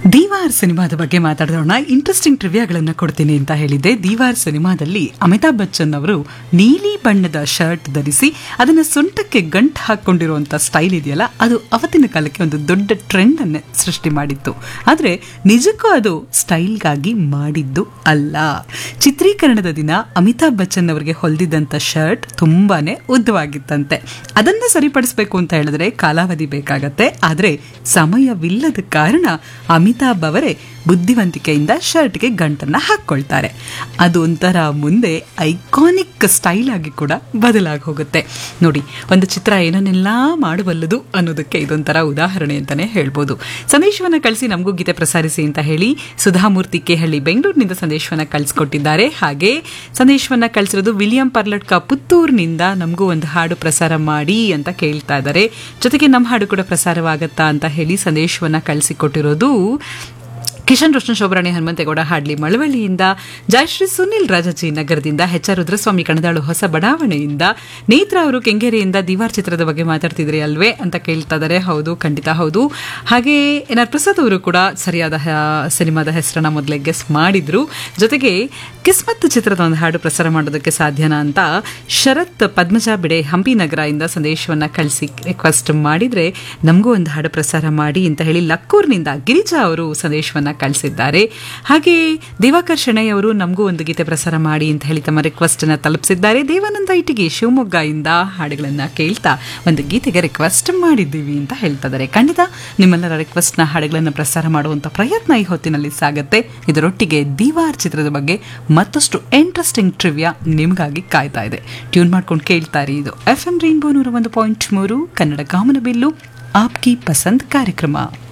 ದೀವಾರ್ ಸಿನಿಮಾದ ಬಗ್ಗೆ ಮಾತಾಡೋಣ ಇಂಟ್ರೆಸ್ಟಿಂಗ್ ಟ್ರಿವಿಯಾಗಳನ್ನ ಕೊಡ್ತೀನಿ ಅಂತ ಹೇಳಿದ್ದೆ ದೀವಾರ್ ಸಿನಿಮಾದಲ್ಲಿ ಅಮಿತಾಬ್ ಬಚ್ಚನ್ ಅವರು ನೀಲಿ ಬಣ್ಣದ ಶರ್ಟ್ ಧರಿಸಿ ಅದನ್ನ ಸೊಂಟಕ್ಕೆ ಗಂಟು ಹಾಕೊಂಡಿರುವಂತ ಸ್ಟೈಲ್ ಇದೆಯಲ್ಲ ಅದು ಅವತ್ತಿನ ಕಾಲಕ್ಕೆ ಒಂದು ದೊಡ್ಡ ಟ್ರೆಂಡ್ ಅನ್ನ ಸೃಷ್ಟಿ ಮಾಡಿತ್ತು ಆದ್ರೆ ನಿಜಕ್ಕೂ ಅದು ಸ್ಟೈಲ್ಗಾಗಿ ಮಾಡಿದ್ದು ಅಲ್ಲ ಚಿತ್ರೀಕರಣದ ದಿನ ಅಮಿತಾಬ್ ಬಚ್ಚನ್ ಅವರಿಗೆ ಹೊಲಿದಿದ್ದಂಥ ಶರ್ಟ್ ತುಂಬಾನೇ ಉದ್ದವಾಗಿತ್ತಂತೆ ಅದನ್ನ ಸರಿಪಡಿಸಬೇಕು ಅಂತ ಹೇಳಿದ್ರೆ ಕಾಲಾವಧಿ ಬೇಕಾಗತ್ತೆ ಆದ್ರೆ ಸಮಯವಿಲ್ಲದ ಕಾರಣ ಅಮಿತಾಬ್ ಅವರೇ ಬುದ್ಧಿವಂತಿಕೆಯಿಂದ ಶರ್ಟ್ಗೆ ಗಂಟನ್ನ ಹಾಕ್ಕೊಳ್ತಾರೆ ಅದು ಒಂಥರ ಮುಂದೆ ಐಕಾನಿಕ್ ಸ್ಟೈಲ್ ಆಗಿ ಕೂಡ ಬದಲಾಗಿ ಹೋಗುತ್ತೆ ನೋಡಿ ಒಂದು ಚಿತ್ರ ಏನನ್ನೆಲ್ಲ ಮಾಡಬಲ್ಲದು ಅನ್ನೋದಕ್ಕೆ ಇದೊಂಥರ ಉದಾಹರಣೆ ಅಂತಾನೆ ಹೇಳ್ಬೋದು ಸಂದೇಶವನ್ನ ಕಳಿಸಿ ನಮಗೂ ಗೀತೆ ಪ್ರಸಾರಿಸಿ ಅಂತ ಹೇಳಿ ಸುಧಾಮೂರ್ತಿ ಕೇಹಳ್ಳಿ ಬೆಂಗಳೂರಿನಿಂದ ಸಂದೇಶವನ್ನ ಕಳಿಸ್ಕೊಟ್ಟಿದ್ದಾರೆ ಹಾಗೆ ಸಂದೇಶವನ್ನ ಕಳಿಸಿರೋದು ವಿಲಿಯಂ ಪರ್ಲಟ್ಕ ಪುತ್ತೂರಿನಿಂದ ನಮಗೂ ಒಂದು ಹಾಡು ಪ್ರಸಾರ ಮಾಡಿ ಅಂತ ಕೇಳ್ತಾ ಇದ್ದಾರೆ ಜೊತೆಗೆ ನಮ್ಮ ಹಾಡು ಕೂಡ ಪ್ರಸಾರವಾಗತ್ತಾ ಅಂತ ಹೇಳಿ ಸಂದೇಶವನ್ನ ಕಳಿಸಿಕೊಟ್ಟಿರೋದು ಕಿಶನ್ ರೋಷನ್ ಶೋಭರಾಣಿ ಹನುಮಂತೇಗೌಡ ಹಾಡ್ಲಿ ಮಳವಳ್ಳಿಯಿಂದ ಜಯಶ್ರೀ ಸುನಿಲ್ ರಾಜಾಜಿ ನಗರದಿಂದ ಎಚ್ ಆರ್ ರುದ್ರಸ್ವಾಮಿ ಕಣದಾಳು ಹೊಸ ಬಡಾವಣೆಯಿಂದ ನೇತ್ರ ಅವರು ಕೆಂಗೇರಿಯಿಂದ ದಿವಾರ್ ಚಿತ್ರದ ಬಗ್ಗೆ ಮಾತಾಡ್ತಿದ್ರಿ ಅಲ್ವೇ ಅಂತ ಕೇಳ್ತಾ ಇದ್ದಾರೆ ಹೌದು ಖಂಡಿತ ಹೌದು ಹಾಗೆ ಎನ್ ಆರ್ ಪ್ರಸಾದ್ ಅವರು ಕೂಡ ಸರಿಯಾದ ಹ- ಸಿನಿಮಾದ ಹೆಸರನ್ನ ಮೊದಲೇ ಗೆಸ್ ಮಾಡಿದ್ರು ಜೊತೆಗೆ ಕಿಸ್ಮತ್ ಚಿತ್ರದ ಒಂದು ಹಾಡು ಪ್ರಸಾರ ಮಾಡೋದಕ್ಕೆ ಸಾಧ್ಯನಾ ಅಂತ ಶರತ್ ಪದ್ಮಜ ಬಿಡೆ ಹಂಪಿ ನಗರ ಇಂದ ಸಂದೇಶವನ್ನ ಕಳಿಸಿ ರಿಕ್ವೆಸ್ಟ್ ಮಾಡಿದ್ರೆ ನಮಗೂ ಒಂದು ಹಾಡು ಪ್ರಸಾರ ಮಾಡಿ ಅಂತ ಹೇಳಿ ಲಕ್ಕೂರ್ನಿಂದ ಗಿರಿಜಾ ಅವರು ಸಂದೇಶವನ್ನ ಕಳಿಸಿದ್ದಾರೆ ಹಾಗೆ ದಿವಾಕರ್ ಶೆಣೈ ಅವರು ನಮಗೂ ಒಂದು ಗೀತೆ ಪ್ರಸಾರ ಮಾಡಿ ಅಂತ ಹೇಳಿ ತಮ್ಮ ರಿಕ್ವೆಸ್ಟ್ ಅನ್ನ ತಲುಪಿಸಿದ್ದಾರೆ ದೇವಾನಂದ ಇಟಿಗೆ ಶಿವಮೊಗ್ಗ ಇಂದ ಹಾಡುಗಳನ್ನ ಕೇಳ್ತಾ ಒಂದು ಗೀತೆಗೆ ರಿಕ್ವೆಸ್ಟ್ ಮಾಡಿದ್ದೀವಿ ಅಂತ ಹೇಳ್ತಾ ಇದ್ದಾರೆ ಖಂಡಿತ ನಿಮ್ಮೆಲ್ಲರ ರಿಕ್ವೆಸ್ಟ್ ನ ಹಾಡುಗಳನ್ನ ಪ್ರಸಾರ ಮಾಡುವಂತ ಪ್ರಯತ್ನ ಈ ಹೊತ್ತಿನಲ್ಲಿ ಸಾಗತ್ತೆ ಇದರೊಟ್ಟಿಗೆ ದಿವಾರ್ ಚಿತ್ರದ ಬಗ್ಗೆ ಮತ್ತಷ್ಟು ಇಂಟ್ರೆಸ್ಟಿಂಗ್ ಟ್ರಿವಿಯಾ ನಿಮಗಾಗಿ ಕಾಯ್ತಾ ಇದೆ ಟ್ಯೂನ್ ಮಾಡ್ಕೊಂಡು ಕೇಳ್ತಾ ಇರಿ ಇದು ಎಫ್ ಎಂ ರೈನ್ಬೋ ನೂರ ಒಂದು ಪಾಯಿಂಟ್ ಮೂರು ಕನ್ನಡ ಕಾಮನಬಿಲ್ಲು ಆಪ್ಕಿ ಪಸಂದ್ ಕಾರ್ಯಕ್ರಮ